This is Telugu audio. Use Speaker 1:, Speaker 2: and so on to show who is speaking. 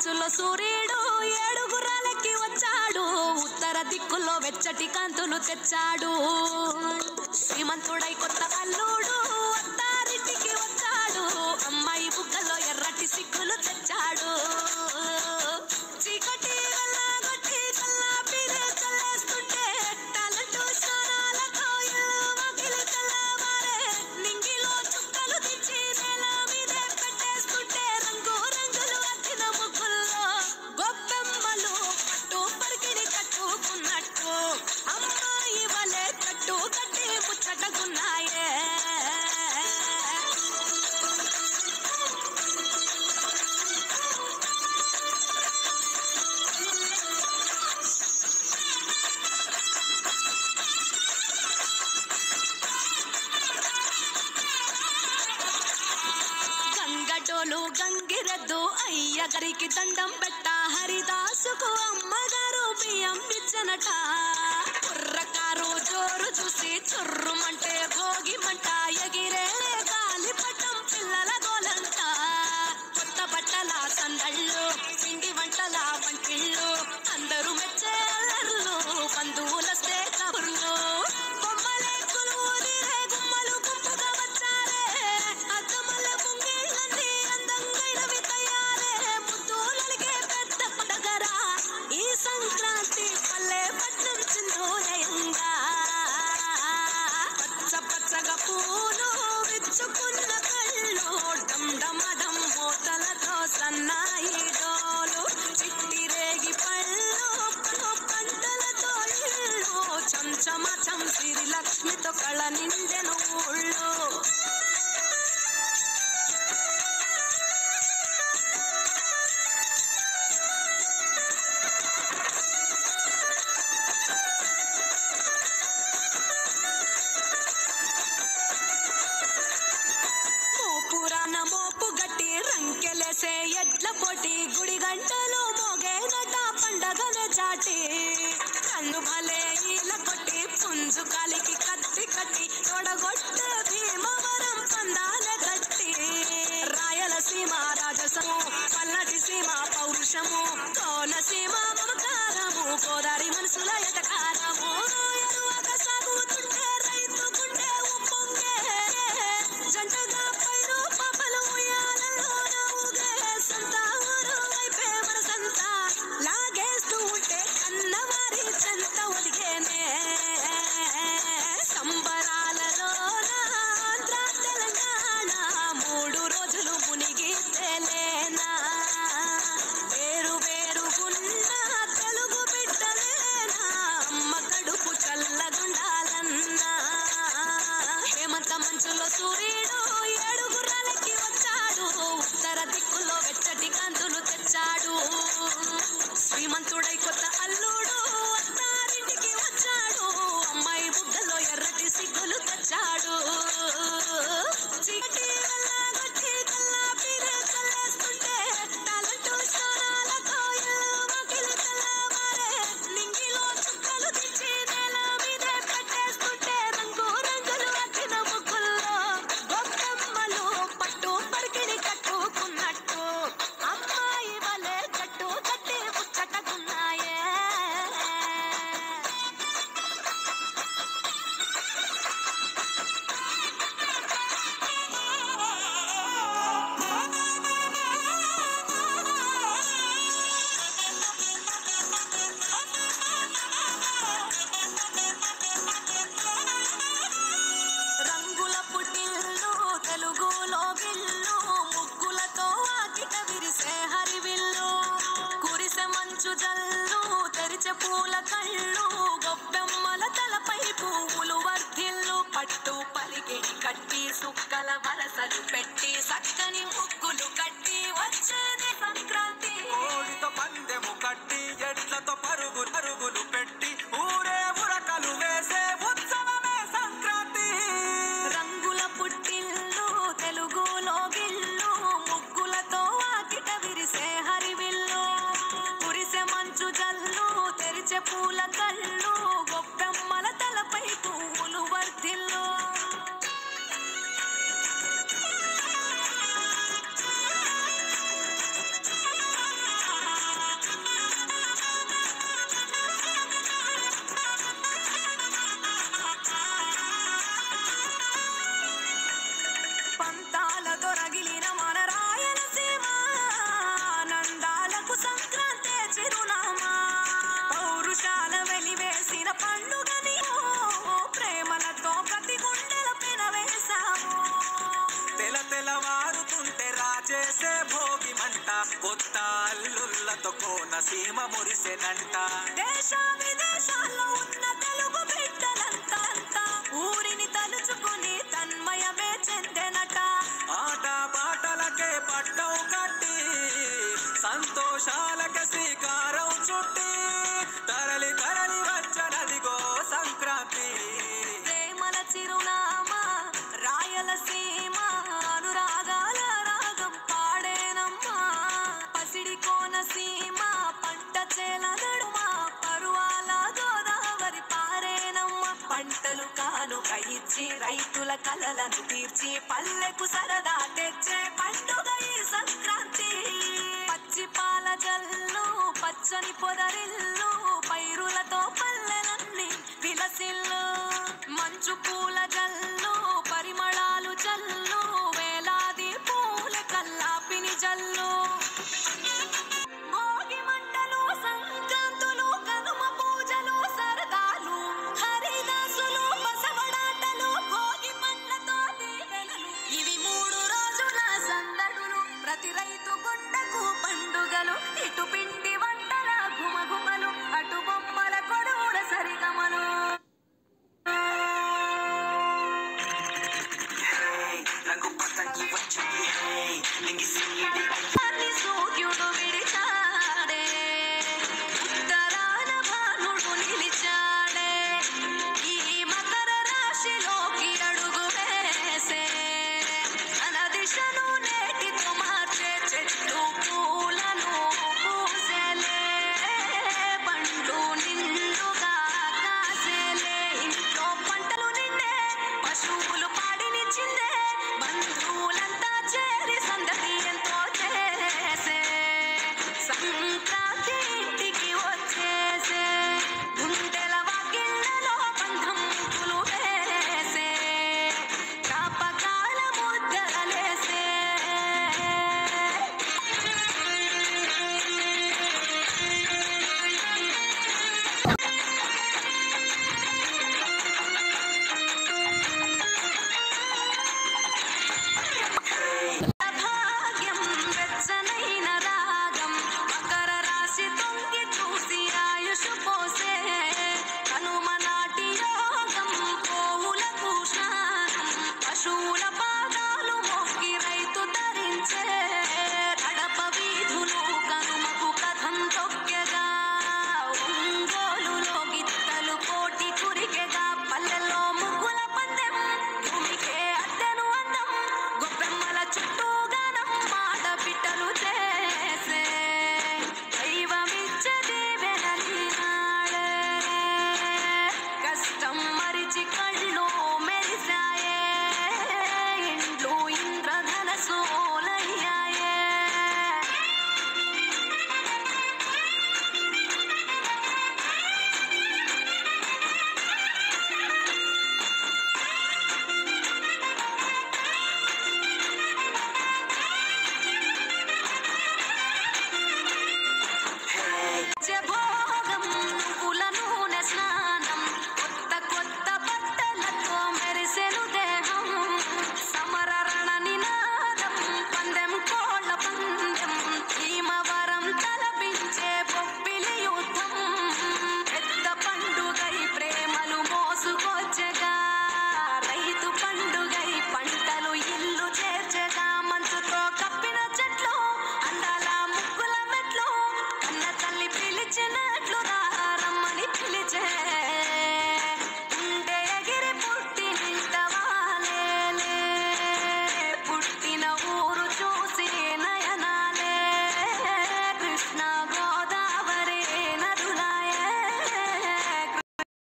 Speaker 1: మంచులో సూర్యుడు ఏడుగురాలకి వచ్చాడు ఉత్తర దిక్కులో వెచ్చటి కాంతులు తెచ్చాడు శ్రీమంతుడై కొత్త అల్లుడు అత్తారింటికి వచ్చాడు అమ్మాయి బుగ్గలో ఎర్రటి సిగ్గులు తెచ్చాడు చీకటి వెళ్ళగొట్టి కల్లాపిరే చల్లేస్తుంటే టాలెంట్ స్వరాలతో ఇల్లు మగిలి తెల్లవారే నింగిలో చుక్కలు తెచ్చి నేల మీదే పెట్టేస్తుంటే రంగు రంగులు అద్దిన ముగ్గుల్లో గొప్పెమ్మలు పట్టు పరికిణి కట్టుకున్నట్టు అమ్మాయి వలె కట్టు కట్టి ముచ్చటకున్నాయే గంగటోలు గంగిరెద్దు అయ్యగారికి దండం పెట్ట హరిదాసుకు అమ్మగారు బియ్యం ఇచ్చనట కుర్రకారు జోరు చూసి చుర్రుమంటే భోగి మంట ఎగిరే గాలిపటం పిల్లల గోలంట కొత్త బట్టల సందళ్ళు పిండి వంటల వంటిళ్ళు అందరూ మెచ్చే అల్లర్లు బంధువులస్తే కబుర్లు బొమ్మలే కొలువుదిరే గుమ్మలు గుంపుగా వచ్చారే అద్దమల్ల ముంగిళ్ళన్నీ అందంగైనవి తయారే ముద్దులలిగే పెద్ద పండగరా ఈ సంక్రాంతి పల్లె పట్నం చిందోలయంగా పచ్చ పచ్చగా పూలు విచ్చుకున్న కళ్ళు డమ్ డమడం మూతలతో సన్నాయి డోలు చిట్టి రేగి పళ్ళు పంటలతో ఇళ్ళు చంచమ చంసిరి లక్ష్మితో కళ నిండెను ఊళ్ళు మోపురాన మోపు గట్టి రంకెలేసే ఎడ్ల పొట్టి గుడి గంటలు మోగేనట పండగనే చాటి కన్ను భలే ఈల కొట్టి పుంజు కాలికి కత్తి కట్టి తొడగొట్టే భీమవరం పందాలే కట్టి రాయలసీమ రాజసము పల్నాటి సీమ పౌరుషము కోనసీమ మమకారము గోదారి మనసుల ఎటకారము ఎరువక సాగుతుంటే రైతు గుండె ఉప్పొంగే జంటగా పైరు పాపలు ఉయ్యాలలో నవ్వుగే సంత ఊరు వైపే మనసంత లాగేస్తూ ఉంటే కన్నవారి చెంత ఒదిగేనే సంబరాలలో ఆంధ్ర తెలంగాణ మూడు రోజులు మునిగి తేలేనా వేరు వేరుగున్న తెలుగు బిడ్డలేనా అమ్మ కడుపు చల్లగుండాలన్నా హేమంత మంచులో సూర్యుడు ఏడుగురాలకి వచ్చాడు ఉత్తర దిక్కులో వెచ్చటి కాంతులు తెచ్చాడు శ్రీమంతుడై కొత్త అల్లుడు అత్తారింటికి వచ్చాడు అమ్మాయి బుగ్గలో ఎర్రటి సిగ్గులు తెచ్చాడు చీకటి వెళ్ళగొట్టి కల్లాపిరే చల్లేస్తుంటే టాలెంట్ స్వరాలతో ఇల్లు మగిలి తెల్లవారే నింగిలో చుక్కలు తెచ్చి నేల మీదే పెట్టేస్తుంటే రంగు రంగులు అద్దిన ముగ్గుల్లో గొప్పమ్మలు పట్టు పరికిణి కట్టుకున్నట్టు అమ్మాయి వలె కట్టు కట్టి ముచ్చటకున్నాయే రంగుల పుట్టిల్లు తెలుగులో విల్లు ముగ్గులతో వాకిట విరిసే హరివిల్లు కురిసె మంచు జల్లు తెరిచే పూల కళ్ళు గొప్పెమ్మల తలపై పువ్వులు వర్ధిల్లు పట్టు పరిగిడి కట్టి సుక్కల వరసలు పెట్టి సక్కని ముగ్గులు కట్టి వచ్చేది సంక్రాంతి
Speaker 2: కోడితో పందెము కట్టి ఎడ్లతో పరుగు పరుగులు పెట్టి ఊరే ఉరకలు వేసే ఉత్సవమే సంక్రాంతి
Speaker 1: రంగుల పుట్టిల్లు తెలుగులో గిల్లు ముగ్గులతో వాకిట విరిసే హరివిల్లు కురిసె మంచు జల్లు తెరిచే పూల కళ్ళు గొప్పెమ్మల తలపై పువ్వులు వర్ధిల్లు పంతాలతో రగిలిన మన రాయలసీమ ఆనందాలకు సంక్రాంతి చిరునామా పౌరుషాల వెలివేసిన పండుగని ఓ ప్రేమలతో ప్రతి గుండెల పెనవేశాము
Speaker 2: తెల తెలవారుతుంటే రాజేసే భోగి మంట కొత్త అల్లుళ్ళతో కోన సీమ మురిసెనంట
Speaker 1: దేశ విదేశాల్లో ఉన్న తెలుగు బిడ్డలంతా అంతా ఊరిని తలుచుకుని తన్మయమే చెందెనట
Speaker 2: ఆట పాటలకే పట్టం కట్టి సంతోషాలకే శ్రీకారం చుట్టి తరలి తరలి వచ్చనదిగో సంక్రాంతి
Speaker 1: ప్రేమల చిరునామా రాయలసీమ అనురాగాల రాగం పాడేనమ్మా పసిడి కోనసీమ పంట చేల నడుమ పరువాల గోదావరి పారేనమ్మ పంటలు కానుక ఇచ్చి రైతుల కలలను తీర్చి పల్లెకు సరదా తెచ్చే పండుగ ఈ సంక్రాంతి పచ్చి పాల జల్లు పచ్చని పొదరిల్లు పైరులతో పల్లెలన్నీ విలసిల్లు మంచు పూల జల్లు పరిమళాలు జల్లు వేలాది పూల కల్లాపిని జల్లు భోగి మంటలు సంక్రాంతులు కనుమ పూజలు సరదాలు హరిదాసులు బసవడాటలు భోగి పండ్లతో దీవెనలు ఇవి మూడు రోజుల సందడులు ప్రతి రైతు గుండెకు పండుగలు ఇటు పిండి వంటల గుమగుమలు అటు బొమ్మల కొడువుల సరిగమలు
Speaker 3: రంగు పతంగి వచ్చింది హే నింగిసి